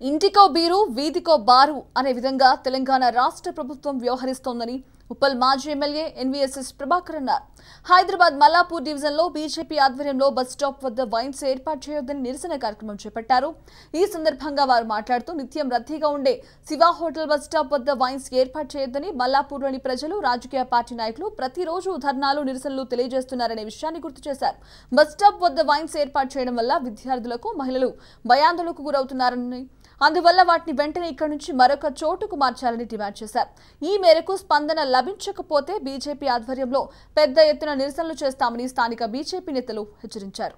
ఇంటికో బీరు వీధికో బారు అనే విధంగా తెలంగాణ రాష్ట్ర ప్రభుత్వం వ్యవహరిస్తోందని ఉప్పల్ మాజీ ఎమ్మెల్యే ఎన్వీఎస్ఎస్ ప్రభాకర్ అన్నారు హైదరాబాద్ మల్లాపూర్ డివిజన్లో బీజేపీ ఆధ్వర్యంలో బస్ స్టాప్ వద్ద వైన్స్ ఏర్పాటు చేయొద్దని నిరసన కార్యక్రమం చేపట్టారు ఈ సందర్భంగా వారు మాట్లాడుతూ నిత్యం రద్దీగా ఉండే శివ హోటల్ బస్ స్టాప్ వద్ద వైన్స్ ఏర్పాటు చేయొద్దని మల్లాపూర్లోని ప్రజలు రాజకీయ పార్టీ నాయకులు ప్రతిరోజు ధర్నాలు నిరసనలు తెలియజేస్తున్నారనే విషయాన్ని గుర్తు చేశారు బస్ స్టాప్ వద్ద వైన్స్ ఏర్పాటు చేయడం వల్ల విద్యార్థులకు మహిళలు భయాందోళనకు గురవుతున్నారని అందువల్ల వాటిని వెంటనే ఇక్కడి నుంచి మరొక చోటుకు మార్చాలని డిమాండ్ చేశారు ఈ మేరకు స్పందన లభించకపోతే బీజేపీ ఆధ్వర్యంలో పెద్ద ఎత్తున నిరసనలు చేస్తామని స్థానిక బీజేపీ నేతలు హెచ్చరించారు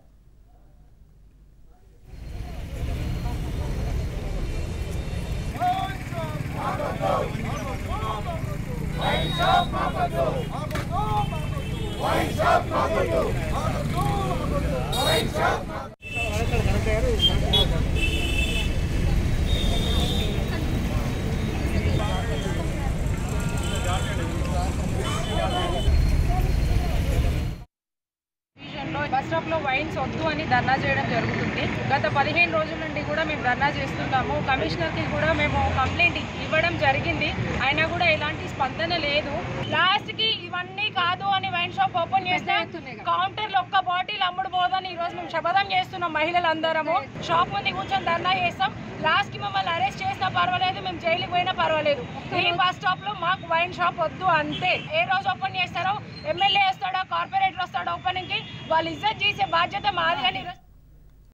డివిజన్లో బస్ స్టాప్ లో వైన్స్ వద్దు అని ధర్నా చేయడం జరుగుతుంది గత పదిహేను రోజుల నుండి కూడా మేము ధర్నా చేస్తున్నాము కమిషనర్ కి కూడా మేము కంప్లైంట్ ఇవ్వడం జరిగింది అయినా కూడా ఎలాంటి స్పందన లేదు లాస్ట్ కి ఇవన్నీ కాదు అని వైన్ షాప్ ఓపెన్ చేస్తే కౌంటర్ లో ఒక్క బాటిల్ అమ్ముడు పోదని ఈ రోజు మేము శపథం చేస్తున్నాం మహిళలందరము షాప్ ముందు కూర్చొని ధర్నా చేస్తాం లాస్ట్ కి మమ్మల్ని అరెస్ట్ చేసినా పర్వాలేదు మేము జైలుకి పోయినా పర్వాలేదు ఈ బస్ స్టాప్ లో మాకు వైన్ షాప్ వద్దు అంతే ఏ రోజు ఓపెన్ చేస్తారో ఎమ్మెల్యే వస్తాడో కార్పొరేటర్ వస్తాడో ఓపెనింగ్ కి వాళ్ళు ఇజ్జత్ చేసే బాధ్యత మాది కానీ ఈరోజు